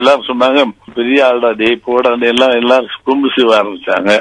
எல்லாரும் சொன்னாங்க பெரிய ஆள்டா டேய் போடான்னு எல்லாம் எல்லாரும் கொம்பு சீவ ஆரம்பிச்சாங்க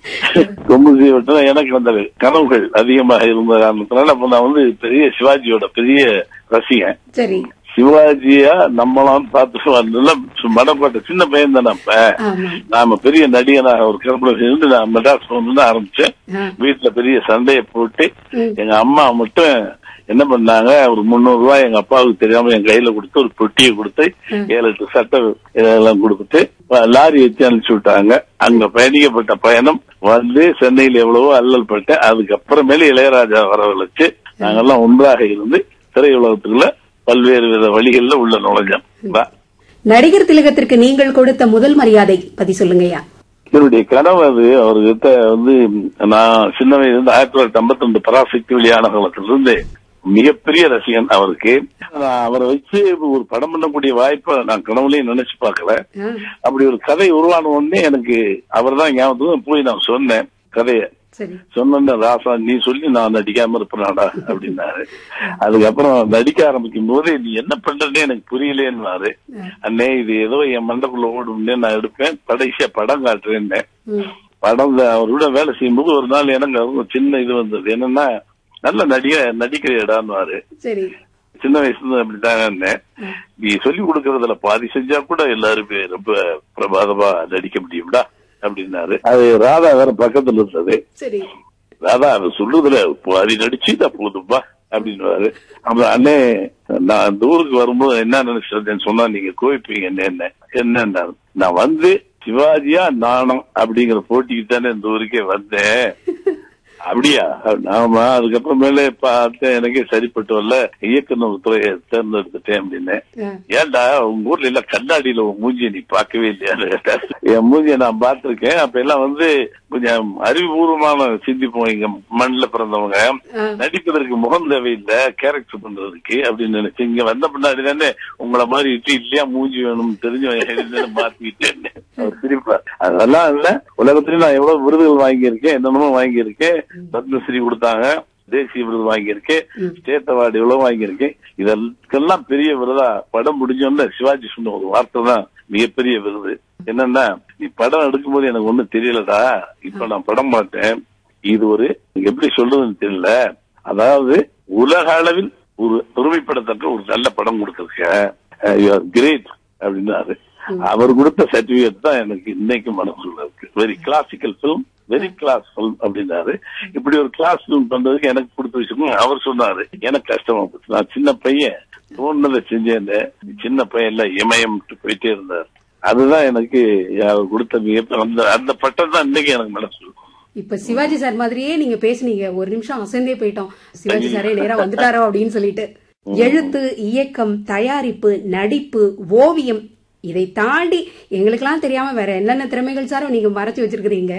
கொம்பு சீவிட்டா எனக்கு அந்த கனவுகள் அதிகமாக இருந்த காரணத்தினால அப்ப நான் வந்து பெரிய சிவாஜியோட பெரிய ரசிகன் சரி சிவாஜியா நம்மளாம் பார்த்து வந்ததுல மடப்பட்ட சின்ன பையன் தானே அப்ப ஆமா நாம பெரிய நடிகனாக ஒரு கற்பனை இருந்து நான் மெட்ராஸ் வந்து அனுப்பிச்சேன் ஆ. வீட்டுல பெரிய சண்டையை போட்டு ம். எங்க அம்மா மட்டும் என்ன பண்ணாங்க ஒரு முந்நூறு ரூபாய் எங்க அப்பாவுக்கு தெரியாம என் கையில கொடுத்து ஒரு பெட்டியை கொடுத்து ஏழு எட்டு சட்டை இதெல்லாம் கொடுத்துட்டு லாரி வச்சு அனுப்பிச்சு விட்டாங்க அங்க பயணிக்கப்பட்ட பயணம் வந்து சென்னையில் எவ்வளவோ அல்லல் பட்டேன் அதுக்கப்புறமேல இளையராஜா வரவழைச்சு நாங்கெல்லாம் ஒன்றாக இருந்து திரையுலகத்துக்குள்ள பல்வேறு வித வழிகள்ல உள்ள நுழைஞ்சோம் வா. நடிகர் திலகத்திற்கு நீங்கள் கொடுத்த முதல் மரியாதை பத்தி சொல்லுங்கய்யா என்னுடைய கனவு அது அவர்கிட்ட வந்து நான் சின்ன வயசுல இருந்து ஆயிரத்தி தொள்ளாயிரத்தி ஐம்பத்தி ரெண்டு பராசக்தி வெளியான காலத்திலிருந்து மிகப்பெரிய ரசிகன் அவருக்கு நான் அவரை வச்சு ஒரு படம் பண்ணக்கூடிய வாய்ப்பை நான் கனவுலயும் நினைச்சு பார்க்கல ஆ, அப்படி ஒரு கதை உருவான உடனே எனக்கு அவர் தான் ஞாபகத்துக்கு போய் நான் சொன்னேன் கதைய சரி சொன்ன ராசா நீ சொல்லி நான் நடிக்காம இருப்பேனாடா அப்படின்னாரு அதுக்கப்புறம் நடிக்க ஆரம்பிக்கும் போது நீ என்ன பண்றேன்னு எனக்கு புரியலேன்னாரு அண்ணே இது ஏதோ என் மண்டக்குள்ள ஓடும்னே நான் எடுப்பேன் கடைசியா படம் காட்டுறேன்னே ம், படம் அவரோட வேலை செய்யும்போது ஒரு நாள் எனக்கு ஒரு சின்ன இது வந்தது என்னன்னா நல்ல நடிக நடிக்கிறியடான்னு சரி சின்ன வயசுல இருந்து அப்படித்தாங்க இருந்தேன். நீ சொல்லி கொடுக்கறதுல பாதி செஞ்சா கூட எல்லாருமே ரொம்ப பிரபாதமா நடிக்க முடியும்டா அப்படின்னாரு அது ராதா வேற பக்கத்துல இருந்தது சரி ராதா அது சொல்றதுல பாதி நடிச்சுட்டா போதும்பா அப்படின்னு அப்புறம் அண்ணே நான் அந்த ஊருக்கு வரும்போது என்ன நினைச்சிருந்தேன்னு சொன்னா நீங்க கோவிப்பீங்க என்ன என்ன என்னன்னா நான் வந்து சிவாஜியா நானும் அப்படிங்கிற போட்டிக்கு தானே இந்த ஊருக்கே வந்தேன் அப்படியா ஆமா அதுக்கப்புறமேலே பார்த்தேன் எனக்கே சரிப்பட்டு வரல இயக்குனர் துறையை தேர்ந்தெடுத்துட்டேன் அப்படின்னு ஆ, ஏன்டா உங்க ஊர்ல எல்லாம் கண்ணாடியில உன் மூஞ்சியை நீ பார்க்கவே இல்லையான்னு கேட்டாரு. என் மூஞ்சியை நான் பார்த்திருக்கேன் அப்ப எல்லாம் வந்து கொஞ்சம் அறிவுபூர்வமான சிந்திப்போம் இங்க மண்ணுல பிறந்தவங்க ஆ. நடிப்பதற்கு முகம் தேவையில்லை கேரக்டர் பண்றதுக்கு அப்படின்னு நினைச்சு இங்க வந்த பின்னாடி தானே உங்களை மாதிரி இட்டு இல்லையா மூஞ்சி வேணும்னு தெரிஞ்சு மாத்திக்கிட்டேன் அவர் சிரிப்பார் அதெல்லாம் இல்ல உலகத்திலயும் நான் எவ்வளவு விருதுகள் வாங்கியிருக்கேன் என்னென்னமோ வாங்கியிருக்கேன் பத்மஸ்ரீ கொடுத்தாங்க தேசிய விருது வாங்கியிருக்கேன் ஸ்டேட் அவார்டு இவ்வளவு வாங்கியிருக்கேன் இதற்கெல்லாம் பெரிய விருதா படம் முடிஞ்சோன்னு சிவாஜி சொன்ன ஒரு வார்த்தை தான் மிகப்பெரிய விருது என்னன்னா நீ படம் எடுக்கும்போது எனக்கு ஒண்ணும் தெரியலடா இப்ப நான் படம் பார்த்தேன் இது ஒரு எப்படி சொல்றதுன்னு தெரியல அதாவது உலக அளவில் ஒரு பெருமைப்படத்தக்க ஒரு நல்ல படம் கொடுத்திருக்க கிரேட் அப்படின்னாரு அவர் கொடுத்த சர்டிபிகேட் தான் எனக்கு இன்னைக்கு மனசுல இருக்கு very classical film very class film அப்படின்னாரு இப்படி ஒரு கிளாஸ் பிலிம் பண்றதுக்கு எனக்கு கொடுத்த விஷயம் அவர் சொன்னாரு எனக்கு கஷ்டமா போச்சு நான் சின்ன பையன் தோணுனதை செஞ்சேன் சின்ன பையன் இல்ல இமயம் போயிட்டே இருந்தார் அதுதான் எனக்கு அவர் கொடுத்த மிக அந்த அந்த பட்டம் தான் இன்னைக்கு எனக்கு மனசு இருக்கும். இப்ப சிவாஜி சார் மாதிரியே நீங்க பேசுனீங்க ஒரு நிமிஷம் அசந்தே போயிட்டோம் சிவாஜி சாரே நேரா வந்துட்டாரோ அப்படின்னு சொல்லிட்டு எழுத்து இயக்கம் தயாரிப்பு நடிப்பு ஓவியம் இதை தாண்டி எங்களுக்கெல்லாம் தெரியாம வேற என்னென்ன திறமைகள் சாரோ நீங்க மறைச்சு வச்சிருக்கிறீங்க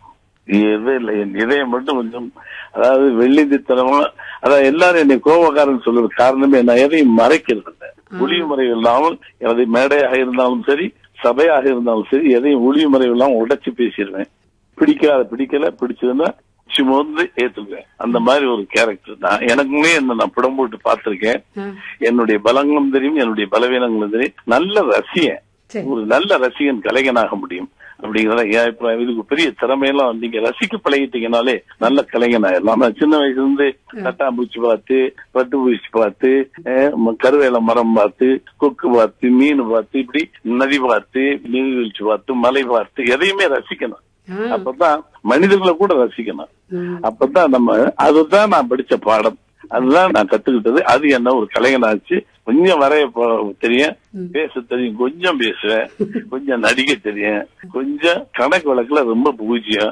எதுவும் இல்லை என் இதயம் மட்டும் கொஞ்சம் அதாவது வெள்ளித்தனமா அதாவது எல்லாரும் என்னை கோபக்காரன் சொல்றது காரணமே நான் எதையும் மறைக்கிறது இல்லை ஒளிவு மறைவு இல்லாமல் எனது மேடையாக இருந்தாலும் சரி சபையாக இருந்தாலும் சரி எதையும் ஒளிவு மறைவு இல்லாமல் உடைச்சு பேசிடுவேன் பிடிக்காத பிடிக்கல பிடிச்சதுன்னா சுமந்து ஏத்துக்குவேன் அந்த மாதிரி ஒரு கேரக்டர் தான் எனக்குமே என்ன நான் படம் போட்டு பார்த்திருக்கேன் ஆ, என்னுடைய பலங்களும் தெரியும் என்னுடைய பலவீனங்களும் தெரியும் நல்ல ரசிகன் சரி ஒரு நல்ல ரசிகன் கலைஞனாக முடியும் அப்படிங்கறத என் அபிப்பிராயம் இதுக்கு பெரிய திறமையெல்லாம் நீங்க ரசிக்க பழகிட்டீங்கனாலே நல்ல கலைஞன் ஆயிடலாம் நான் சின்ன வயசுல இருந்து கட்டாம்பூச்சி பார்த்து பட்டுப்பூச்சி பார்த்து அஹ், ம- கருவேல மரம் பார்த்து கொக்கு பார்த்து மீன் பார்த்து இப்படி நதி பார்த்து நீர்வீழ்ச்சி பார்த்து மலை பார்த்து எதையுமே ரசிக்கணும் ஆ, அப்பதான் மனிதர்களை கூட ரசிக்கணும் ம், அப்பதான் நம்ம அதுதான் நான் படிச்ச பாடம் அதுதான் நான் கத்துக்கிட்டது அது என்ன ஒரு கலைஞனாச்சு கொஞ்சம் வரைய போ- தெரியும் பேச தெரியும் கொஞ்சம் பேசுவேன் கொஞ்சம் நடிக்க தெரியும் கொஞ்சம் கணக்கு வழக்குல ரொம்ப பூஜ்யம்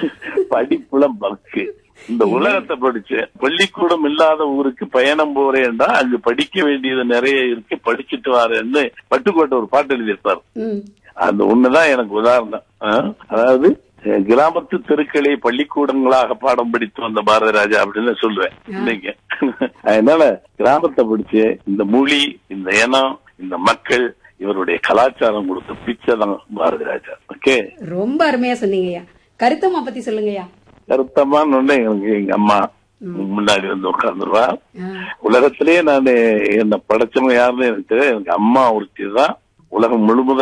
படிப்புல பக்கு இந்த உலகத்தை படிச்சேன் பள்ளிக்கூடம் இல்லாத ஊருக்கு பயணம் போறேன்டா அங்கு படிக்க வேண்டியது நிறைய இருக்கு படிச்சுட்டு வரேன்னு பட்டுக்கோட்டை ஒரு பாட்டு எழுதியிருப்பார் ம், அந்த ஒண்ணுதான் எனக்கு உதாரணம் ஆ? அதாவது அஹ், கிராமத்து தெருக்களை பள்ளிக்கூடங்களாக பாடம் படித்து வந்த பாரத ராஜா அப்படின்னு சொல்லுவேன் இன்னைக்கு அதனால கிராமத்தை படிச்சு இந்த மொழி இந்த இனம் இந்த மக்கள் இவருடைய கலாச்சாரம் கொடுத்த பிச்சை தான் பாரதி ராஜா ஓகே ரொம்ப அருமையா சொன்னீங்கய்யா கருத்தம்மா பத்தி சொல்லுங்கய்யா கருத்தமான ஒண்ணு எனக்கு எங்க அம்மா முன்னாடி வந்து உட்கார்ந்துருவா ஆ, உலகத்திலேயே நான் என்ன படைச்சவங்க யாருன்னு எனக்கு தெரியாது எனக்கு அம்மா ஒருத்தி தான் உலகம் முழுவதும்